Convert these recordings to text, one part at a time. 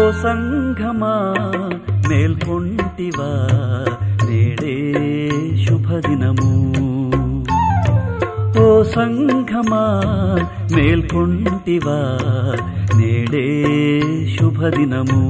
సంఘమా మేల్కొంటివా నేడే శుభదినము ఓ సంఘమా మేల్కొంటివా నేడే శుభదినము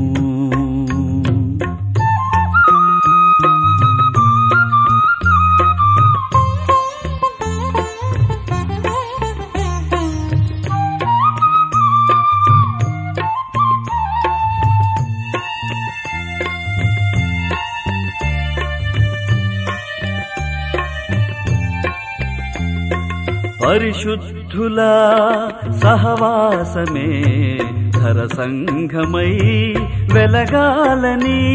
పరిశుద్ధుల సహవాసమే ధర సంఘమై వెలగాలని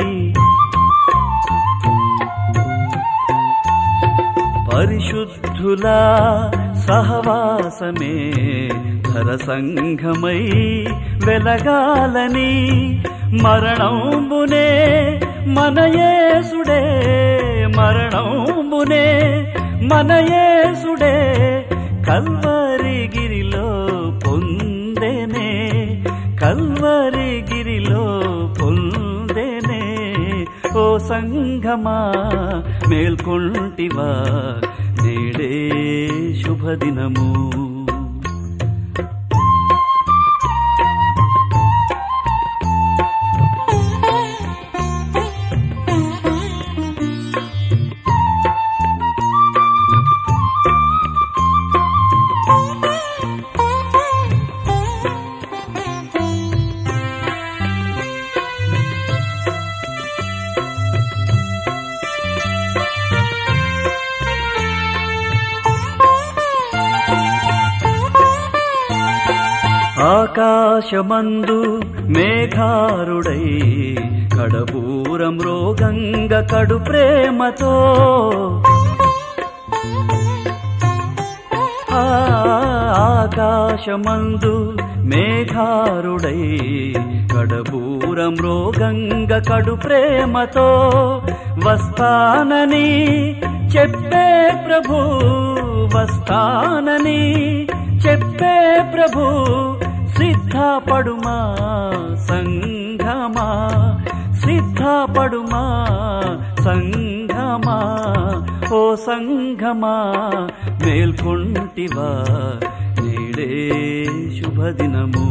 పరిశుద్ధుల సహవాసమే ధర సంఘమై వెలగాలని మరణంబునే మనయేసుడే మరణంబునే మనయేసుడే కల్వరిగిరిలో పొందెనే కల్వరిగిరిలో పొందెనే ఓ సంఘమా మేల్కొంటివా నేడే శుభదినము ఆకాశమందు మేఘారుడై కడబూరం రోగంగ కడు ప్రేమతో ఆ ఆకాశమందు మేఘారుడై కడబూరం రోగంగ కడు ప్రేమతో వస్తానని చెప్పే ప్రభు వస్తానని చెప్పే ప్రభు సిద్ధపడుమా సంఘమా సిద్ధపడుమా సంఘమా ఓ సంఘమా మేల్కొంటివా నేడే శుభదినము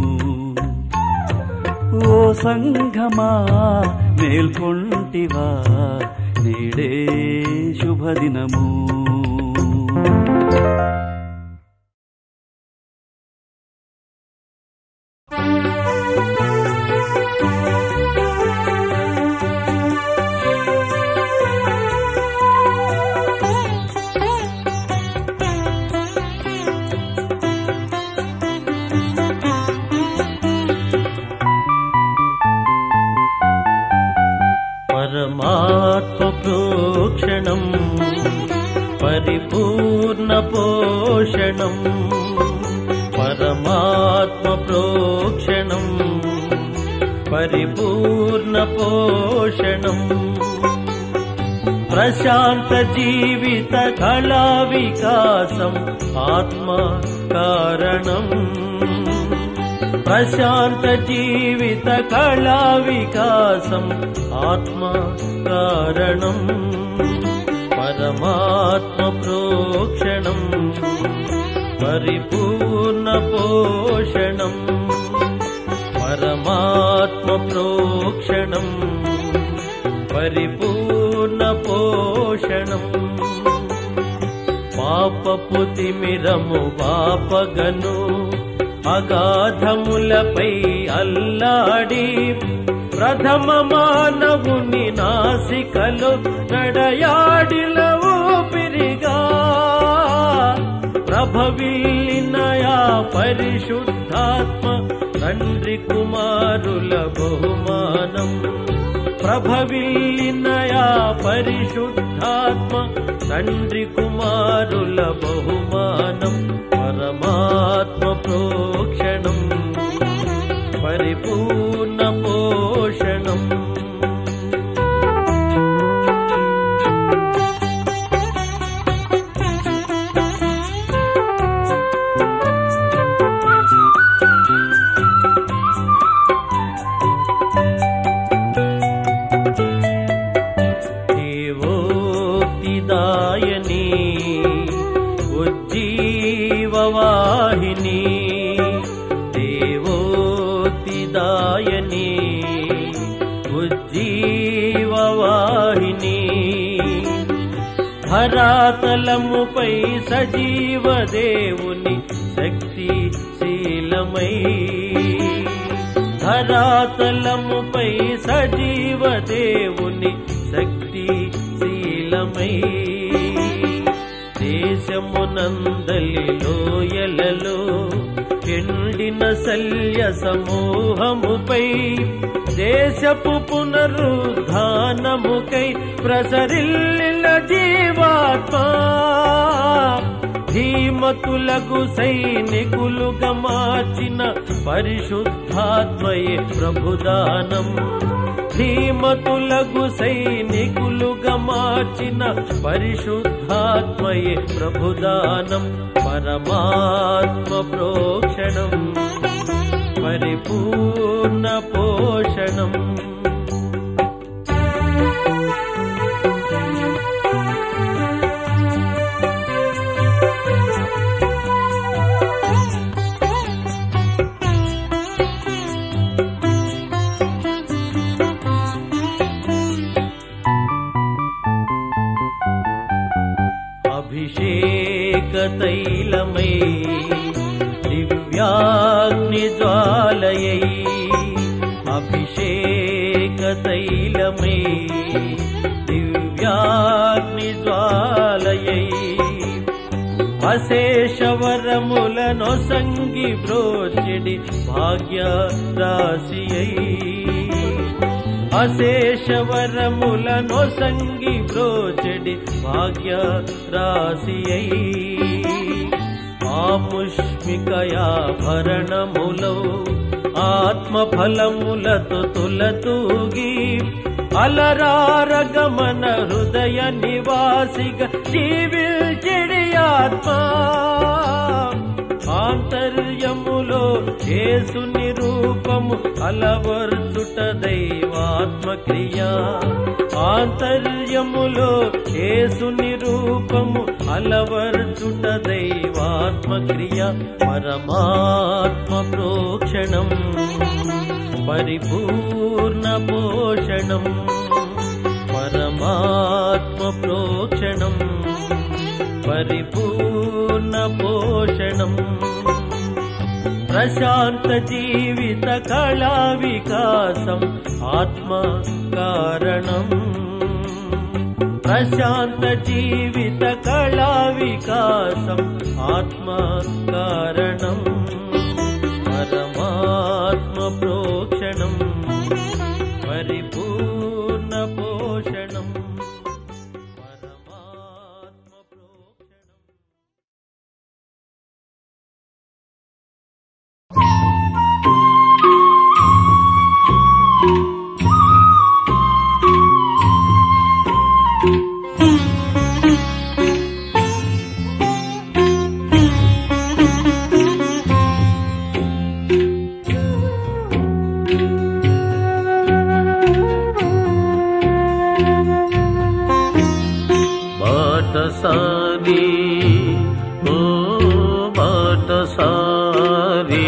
ఓ సంఘమా మేల్కొంటివా నేడే శుభదినము పరమాత్మ ప్రోక్షణం పరిపూర్ణ పోషణం పరమాత్మ ప్రోక్షణం పరిపూర్ణ పోషణం ప్రశాంత జీవిత కళా వికాసం ఆత్మ కారణం ప్రశాంత జీవిత కళా వికాసం ఆత్మ కారణం పరమాత్మ ప్రోక్షణం పరిపూర్ణ పోషణం పరమాత్మ ప్రోక్షణం పరిపూర్ణ పోషణం పాపపు తిమిరము పాపగను అగాధములపై అల్లాడి ప్రథమ మానవుని నాసికలు నడయాడిల ఊపిరిగా ప్రభవిల్లినయా పరిశుద్ధాత్మ తండ్రి కుమారుల బహుమానం ప్రభవిల్లినయా పరిశుద్ధాత్మ తండ్రి కుమారుల బహుమానం పరమాత్మ ప్రోక్షణం పరిపూర్ణ పోషణం దాయని ఉజ్జీవవాహిని ధరాతలముపై సజీవ దేవుని శక్తి శీలమై ధరాతలముపై సజీవ దేవుని శక్తి శీలమై దేశమునందలి లోయలలో ఎండిన శల్య సమూహముపై దేశపు పునరుద్ధానముకై ప్రసరిల్లిన జీవాత్మ ధీమతులకు సైనికులుగా మార్చిన పరిశుద్ధాత్మయే ప్రభుదానం ధీమతులకు సైనికులుగా మార్చిన పరిశుద్ధాత్మయే ప్రభుదానం పరమాత్మ ప్రోక్షణం పరిపూర్ణ పోషణం అభిషేక తైలమై దివ్యాగ్ని జ్వాలయై అభిషేక తైలమై దివ్యాగ్ని జ్వాలయై అశేషవరములను సంగి బ్రోచిడి భాగ్య రాశియై అశేషవరములను సంగి బ్రోచెడి భాగ్య రాశియై ఆముష్మికయాభరణములో ఆత్మఫలములతో తులతూగి అలరారగమన హృదయ నివాసిగా జీవిల్చెడి ఆత్మ ఆంతర్యములో యేసుని రూపము అలవర్చుట దైవాత్మక్రియ ఆంతర్యములో యేసుని రూపము అలవర్చుట దైవాత్మక్రియ పరమాత్మ ప్రోక్షణం పరిపూర్ణ పోషణం పరమాత్మ ప్రోక్షణం పరిపూర్ణ పోషణం ప్రశాంత జీవిత కళా వికాసం ఆత్మ కారణం ప్రశాంత జీవిత కళా వికాసం ఆత్మ కారణం పరమాత్మ ప్రోక్షణం పరిపూర్ణ పోషణం పరమాత్మ ప్రోక్షణం బాటసారి ఓ బాటసారి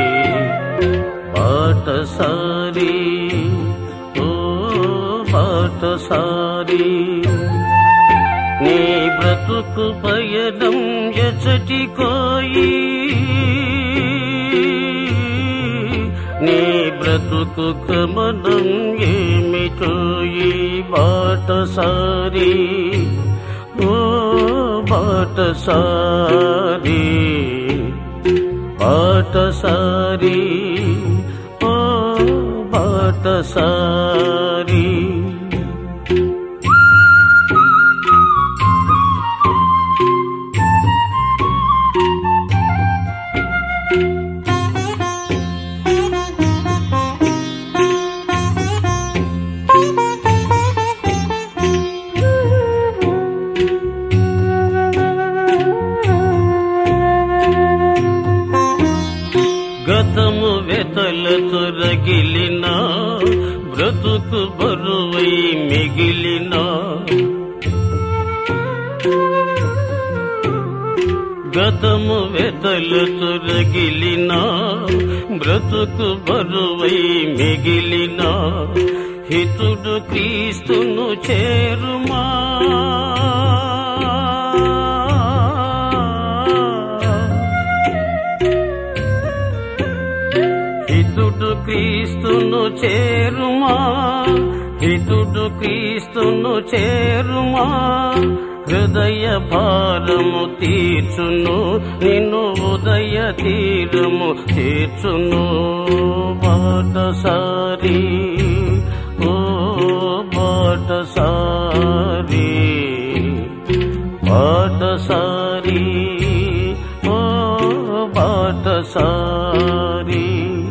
బాటసారి ఓ బాటసారి నీ బ్రతుకు పయనం ఎచటి కోయి నీ బ్రతుకు గమనం ఏమిటో ఈ బాటసారి ఓ బాటసారి బాటసారి ఓ బాటసారి గతము వెతలతో రగిలిన బ్రతుకు బరువై మిగిలిన గతము వెతలతో రగిలిన బ్రతుకు బరువై మిగిలిన హితుడు క్రీస్తును చేరుమా హితుడు క్రీస్తును చేరుమా హితుడు క్రీస్తును చేరుమా హృదయ భారము తీర్చును నిన్ను ఉదయ తీరము తీర్చును బాటసారి ఓ బాటసారి బాటసారి ఓ బాటసారి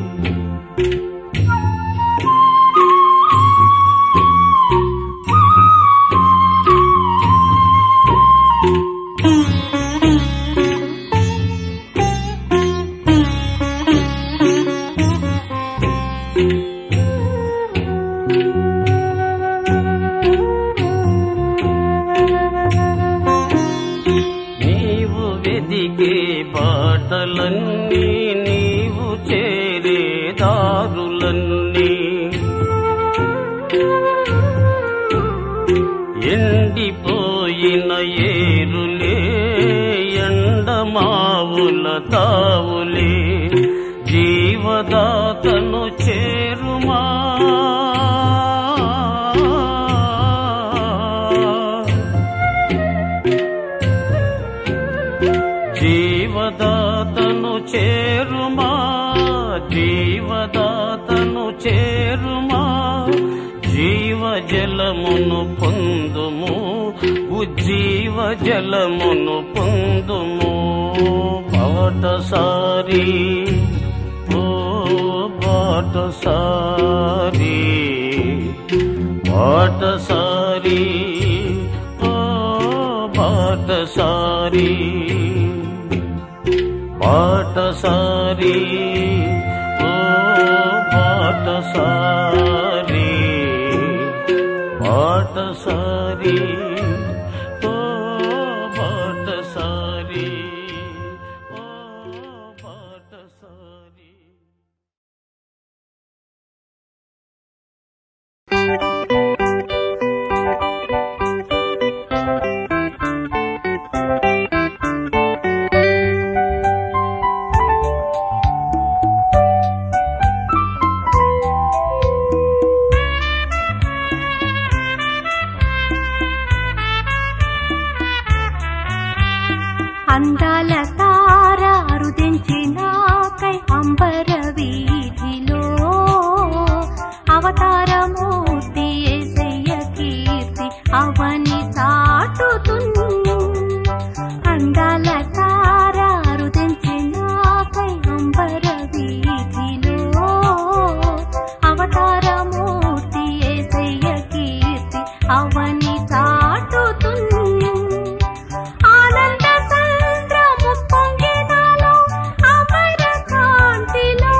నీవు వెదికే బాటలన్నీ నీవు చేరే దారులన్నీ ఎండిపోయిన ఏరులే ఎండమావుల తావులే జీవదాతను చేరుమా జీవదాతను చేరుమా జీవదాతను చేరుమా జీవ జలమును పొందుము ఉజ్జీవ జలమును పొందుము బాటసారి ఓ బాటసారి బాటసారి ఓ బాటసారి బాటసారి ఓ బాటసారి బాటసారి ఓ బాటసారి ఓ బాటసారి అందాల తార అరుదించినాకై అంబర వీధిలో అవతారమూర్తి ఏసయ్య కీర్తి అవని చాటుతున్ అందాల తార అరుదించినాకై అంబర వీధిలో అవతారమూర్తి ఏసయ్య కీర్తి అవని చాటుతున్ ఆనంద సంద్రము పొంగినాలో అమర కాంతిలో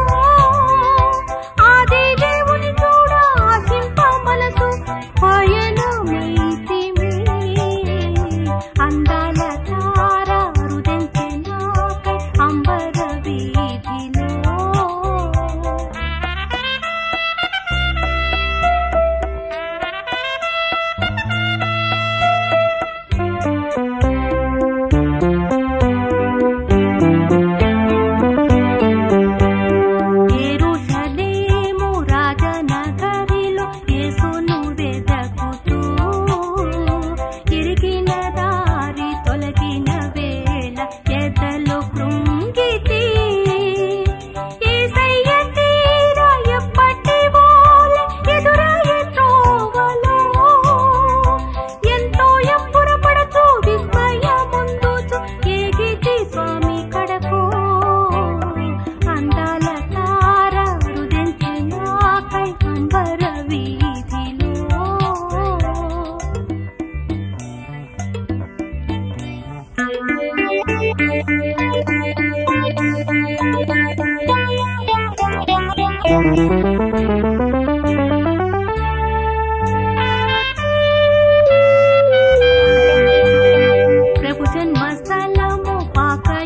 ఆది దేవుని చూడ ఆశింప మనసు పయనమైతిమి అందాల తార రుదెంచెనాకై అంబర వీధిలో యెరూషలేము రాజనగరిలో యేసును వెదకుతూ ఇరిగిన దారి తొలగిన వేళ ఎదలో కృంగితి యేసయ్య తీర ఎప్పటి వోలె ఎదురయ్యే త్రోవలో ఎంతో ఎప్పురపడచు విస్మయముందుచు ఏగితి స్వామి కడకు అందాల తార రుదెంచినాకై అంబర వీధిలో ప్రభు జన్మస్థలము పాక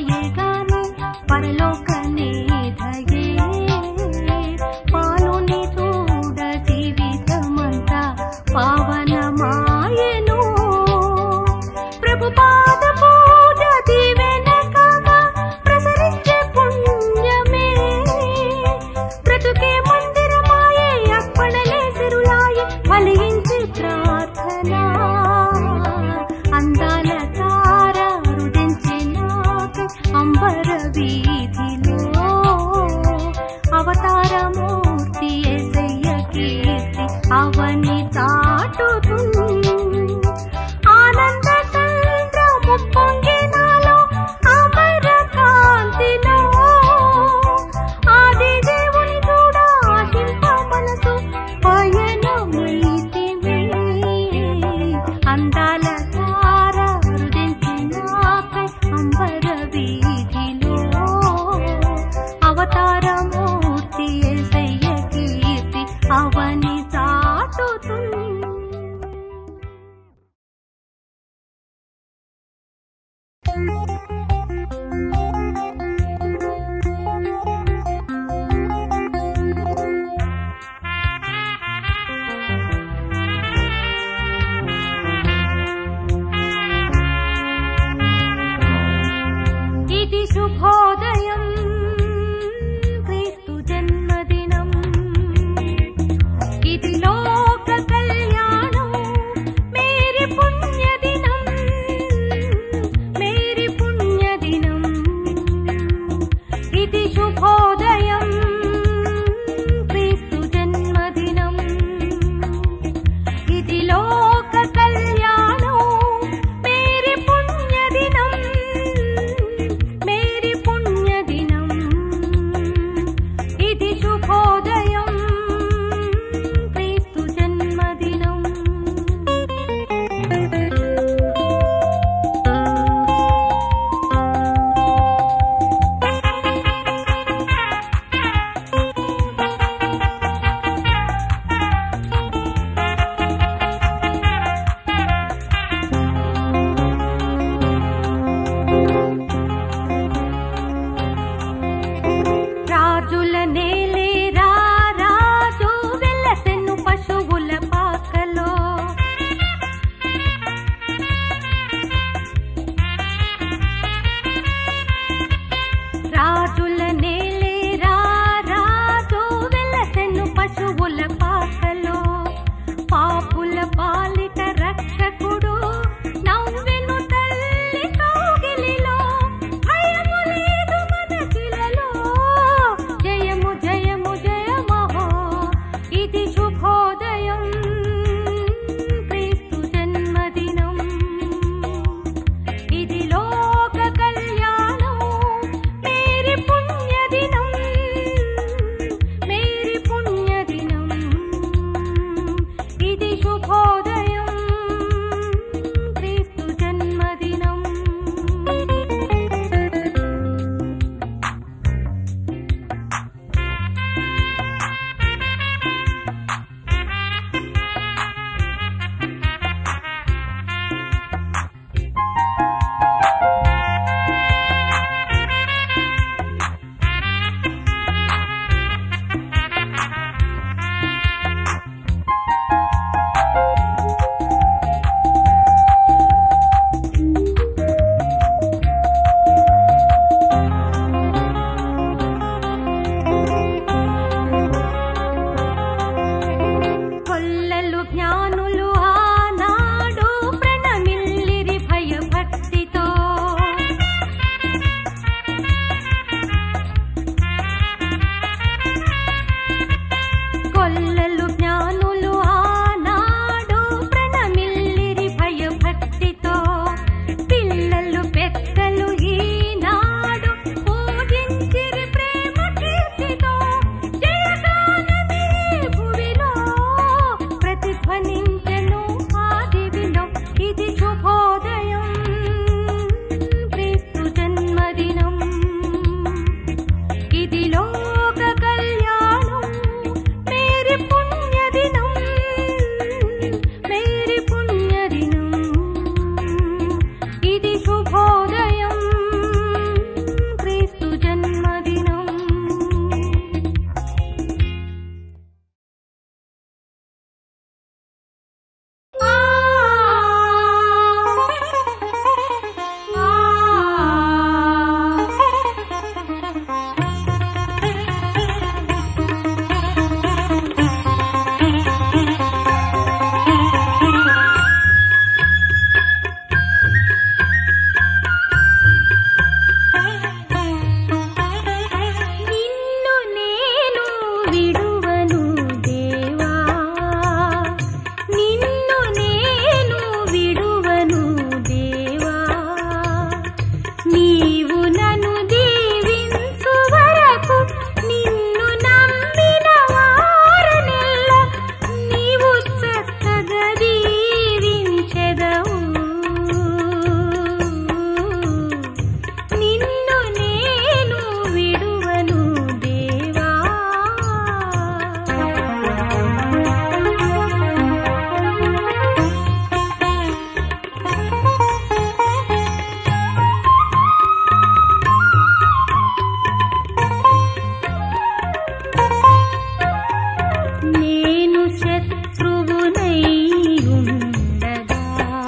నేను శత్రువునై ఉండగా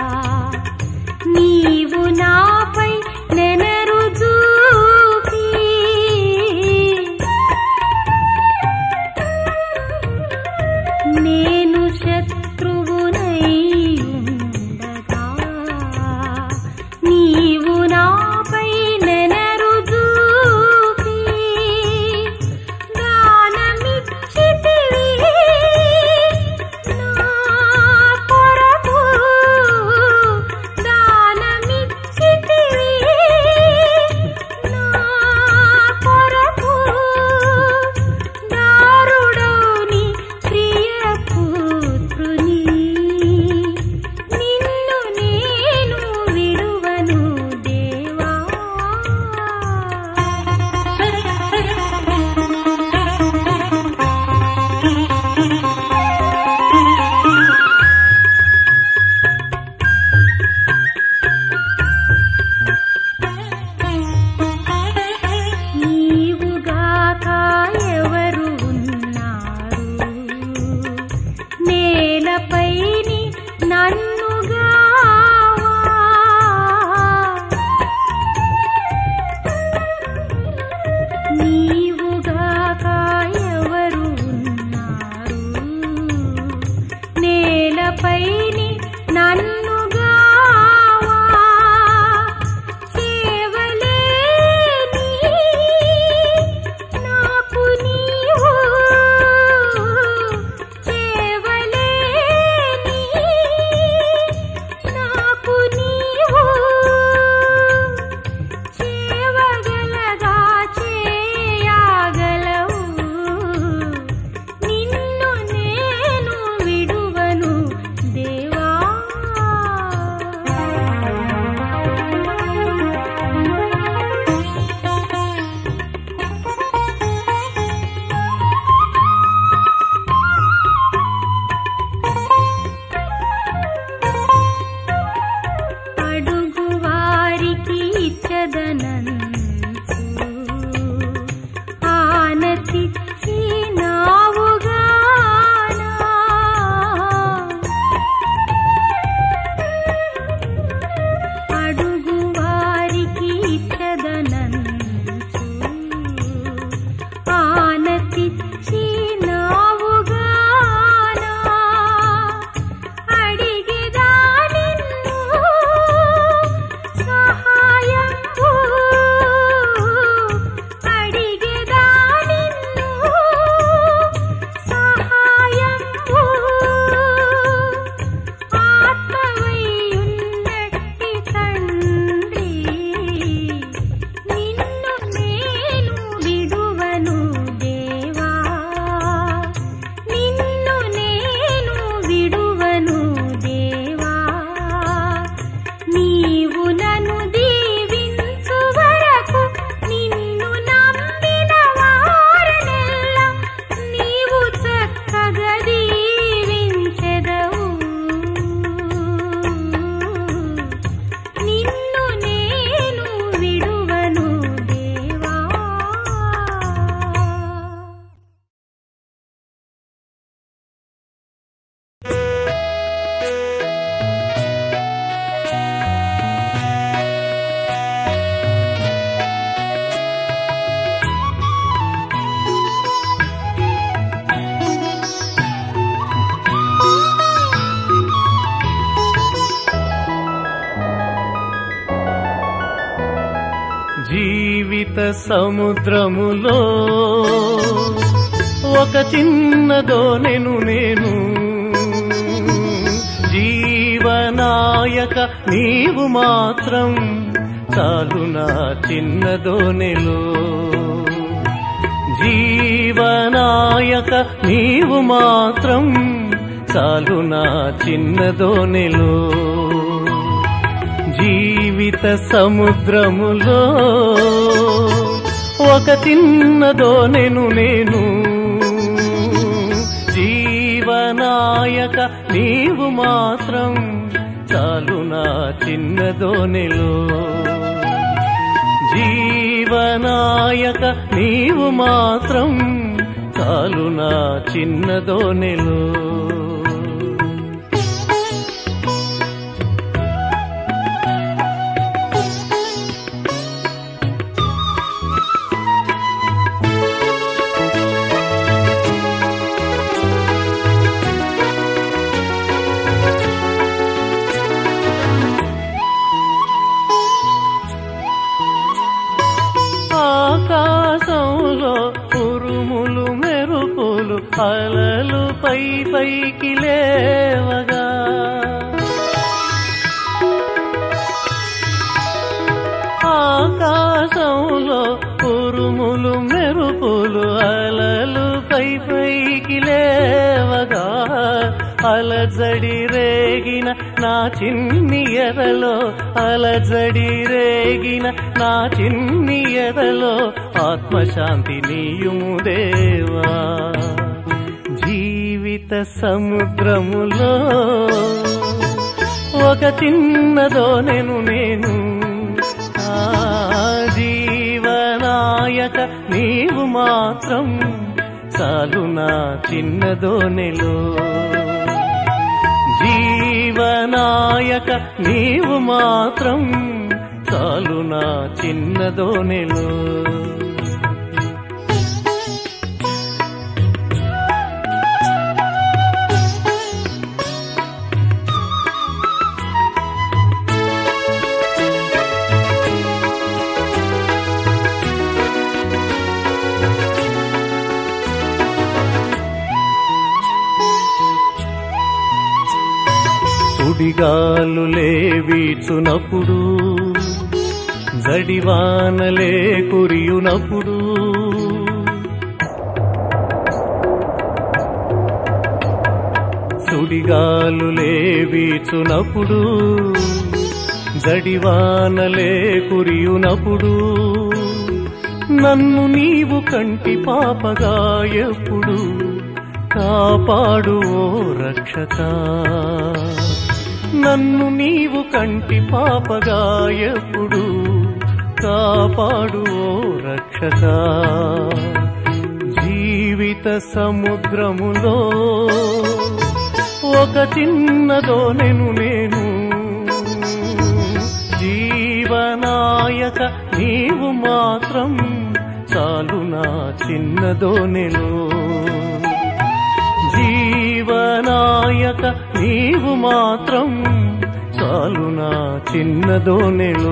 నీవు నాపై నెనరు చూపి నేను శత్రువునై ఉండగా నీవు నాపై నెనరు చూపి దానమిచ్చితివి నా కొరకు దానమిచ్చితివి నా కొరకు దారుడౌని ప్రియపుత్రుని నిన్ను నేను విడువను దేవా నీవుగాక ఎవరు ఉన్నారు నేలపైని నన్నుగా నీవుగాక ఎవరు ఉన్నారు నేలపైని నన్నుగా చేవలేని నాకు నీవు చేవలేని నాకు నీవు చేవగలగా చేయగలవు నిన్ను నేను విడువను దేవా అడుగు వారికి ఇచ్చదనంచు ఆనతిచ్చి నావుగానా అడుగు వారికి ఇచ్చదనంచు ఆనతిచ్చి నావుగానా అడిగేదా నిన్ను సహాయము అడిగేదా నిన్ను సహాయము ఆత్మవైయున్నట్టి తండ్రి నిన్ను నేను విడువను దేవా నిన్ను నేను విడువను దేవా నీవు నన్ను దీవించు వరకు నిన్ను నమ్మిన వారనెల్లా నీవు చక్కగా దీవించెదవు నిన్ను నేను విడువను దేవా జీవిత సముద్రములో ఒక చిన్న దోనెను నేను జీవనాయక నీవు మాత్రం చాలు నా చిన్న దోనెలో జీవనాయక నీవు మాత్రం చాలు నా చిన్న దోనెలో జీవిత సముద్రములో ఒక చిన్న దోనెను నేను జీవనాయక నీవు మాత్రం చాలు నా చిన్న దోనెలో జీవనాయక నీవు మాత్రం చాలు చాలు నా చిన్నదోనెలో ఆకాశంలో ఉరుములు మెరుపులు అలలు పై పైకి లేవగా ఆకాశంలో ఉరుములు మెరుపులు అలలు పై పైకి లేవగా అలజడి రేగిన నా చిన్ని ఎదలో అలజడి రేగిన నా చిన్ని ఎదలో ఆత్మశాంతి నీయుము దేవా జీవిత సముద్రములో ఒక చిన్నదోనెను నేను ఆ జీవనాయక నీవు మాత్రం చాలు నా చిన్నదోనెలో జీవనాయక నీవు మాత్రం చాలు నా చిన్నదోనెలో సుడిగాలులే వీచునప్పుడు జడివానలే కురియునప్పుడు సుడిగాలులే వీచునప్పుడు జడివానలే కురియునప్పుడు నన్ను నీవు కంటి పాపగా ఎప్పుడు కాపాడు ఓ రక్షక నన్ను నీవు కంటి పాపగా ఎప్పుడు కాపాడు ఓ రక్షక జీవిత సముద్రములో ఒక చిన్నదోనెను నేను జీవనాయక నీవు మాత్రం చాలు నా చిన్నదోనెలో జీవనాయక నీవు మాత్రం చాలు నా చిన్నదోనెలో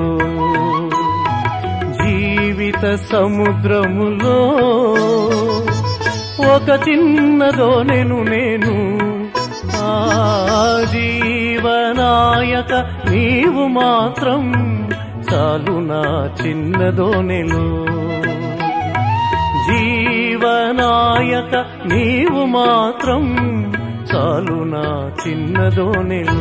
జీవిత సముద్రములో ఒక చిన్నదోనెను నేను ఆ జీవనాయక నీవు మాత్రం చాలు నా చిన్నదోనెలో జీవనాయక నీవు మాత్రం చాలు నా చిన్నదోనెలో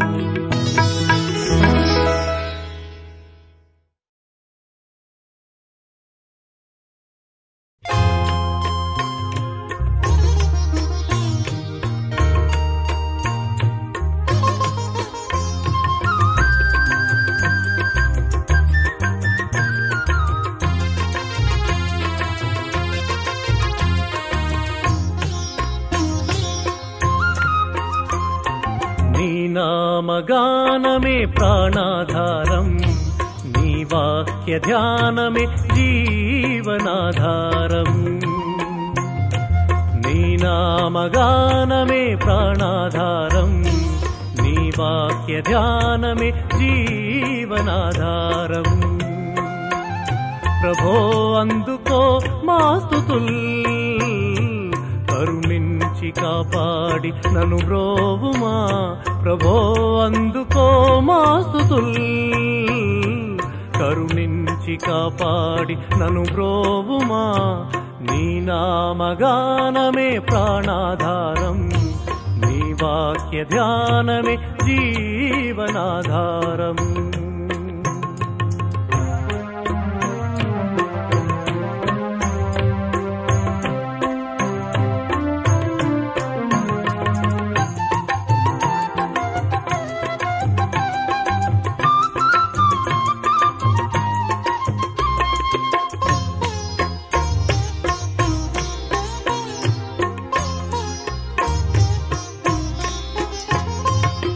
నీ నామగానమే ప్రాణాధారం నీ వాక్య ధ్యానమే జీవనాధారం నీ నామగానమే ప్రాణాధారం నీ వాక్య ధ్యానమే జీవనాధారం ప్రభో అందుకో మా స్తుతుల్ కరుణించి కాపాడి నన్ను బ్రోవుమా ప్రభో అందుకో మా స్తుతుల్ కరుణించి కాపాడి నన్ను బ్రోవుమా నీ నామగానమే ప్రాణాధారం నీ వాక్య ధ్యానమే జీవనాధారం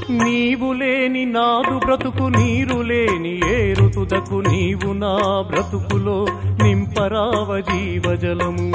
నీవు లేని నాదు బ్రతుకు నీరు లేని ఏరుతుదకు నీవు నా బ్రతుకులో నింపరావ జీవజలము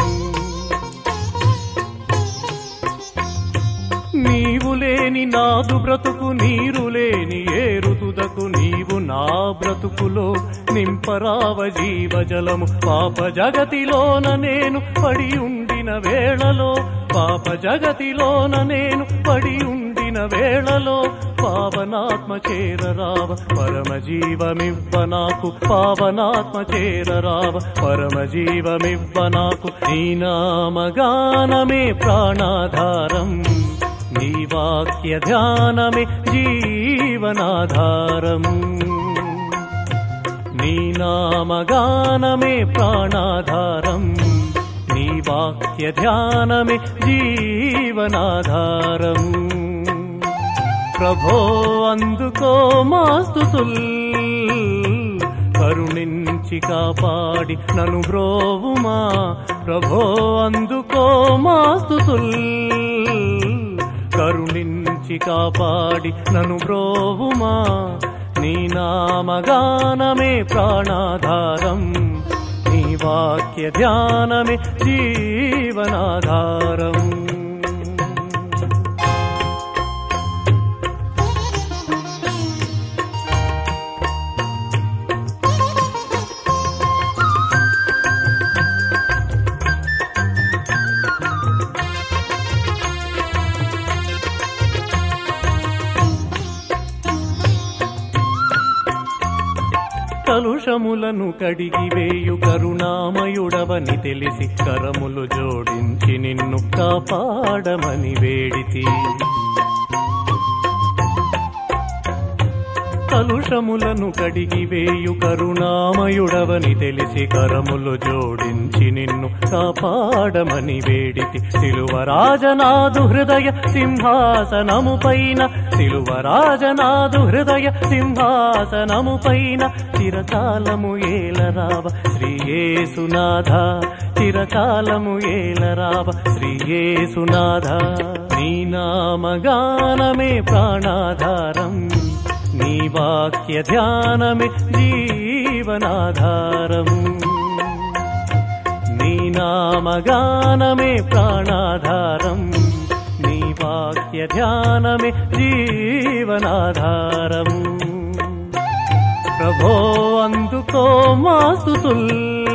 నీవు లేని నాదు బ్రతుకు నీరు లేని ఏరుతుదకు నీవు నా బ్రతుకులో నింపరావ జీవజలము పాప జగతిలోన నేను పడి ఉండిన వేళలో పాప జగతిలోన నేను పడి ఉండిన వేళలో పావనాత్మ చేరరావ పరమ జీవమివ్వ నాకు పావనాత్మ చేరరావ పరమ జీవమివ్వ నాకు నీ నామగానమే ప్రాణాధారం నీ వాక్య ధ్యానమే జీవనాధారం నీ నామగానమే ప్రాణాధారం నీ వాక్య ధ్యానమే జీవనాధారం ప్రభో అందుకో మాస్తుతుల్ కరుణించి కాపాడి నను బ్రోవుమా ప్రభో అందుకో మాస్తుతుల్ కరుణించి కాపాడి నను బ్రోవుమా నీ నామగానమే ప్రాణాధారం నీ వాక్య ధ్యానమే జీవనాధారం కలుషములను కడిగి వేయు కరుణామయుడవని తెలిసి కరములు జోడించి నిన్ను కాపాడమని వేడితి కలుషములను కడిగి వేయు కరుణామయుడవని తెలిసి కరములు జోడించి నిన్ను కాపాడమని వేడితి సిలువరాజనాదు హృదయ సింహాసనము పైన సిలువరాజనాదు హృదయ సింహాసనము పైన చిరకాలము ఏలరావ శ్రీయేసునాథ చిరకాలము ఏలరావ శ్రీయేసునాథ నీ నామగానమే ప్రాణాధారం నీ వాక్య ధ్యానమే జీవనాధారం నీ నామగానమే ప్రాణాధారం నీ వాక్య ధ్యానమే జీవనాధారం ప్రభో అందుకో మాస్తుతుల్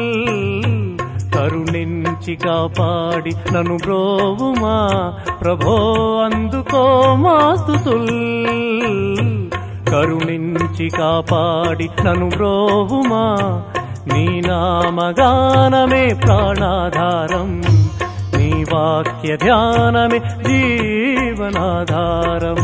కరుణించి కాపాడి నను బ్రోవుమా ప్రభో అందుకో మాస్తుతుల్ కరుణించి కాపాడి నను బ్రోవుమా నీ నామగానమే ప్రాణాధారం నీ వాక్య ధ్యానమే జీవనాధారం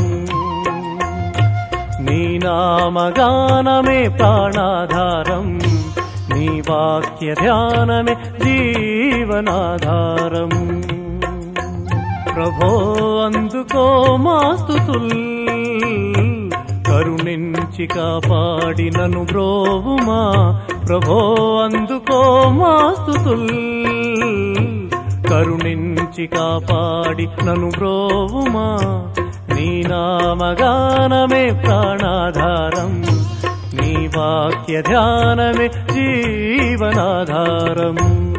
నీ నామగానమే ప్రాణాధారం నీ వాక్య ధ్యానమే జీవనాధారం ప్రభో అందుకో మాస్తుతుల్ కరుణించి కాపాడి నను బ్రోవుమా ప్రభో అందుకో మాస్తుతుల్ కరుణించి కాపాడి నను బ్రోవుమా నీ నామగానమే ప్రాణాధారం నీ వాక్య ధ్యానమే జీవనాధారం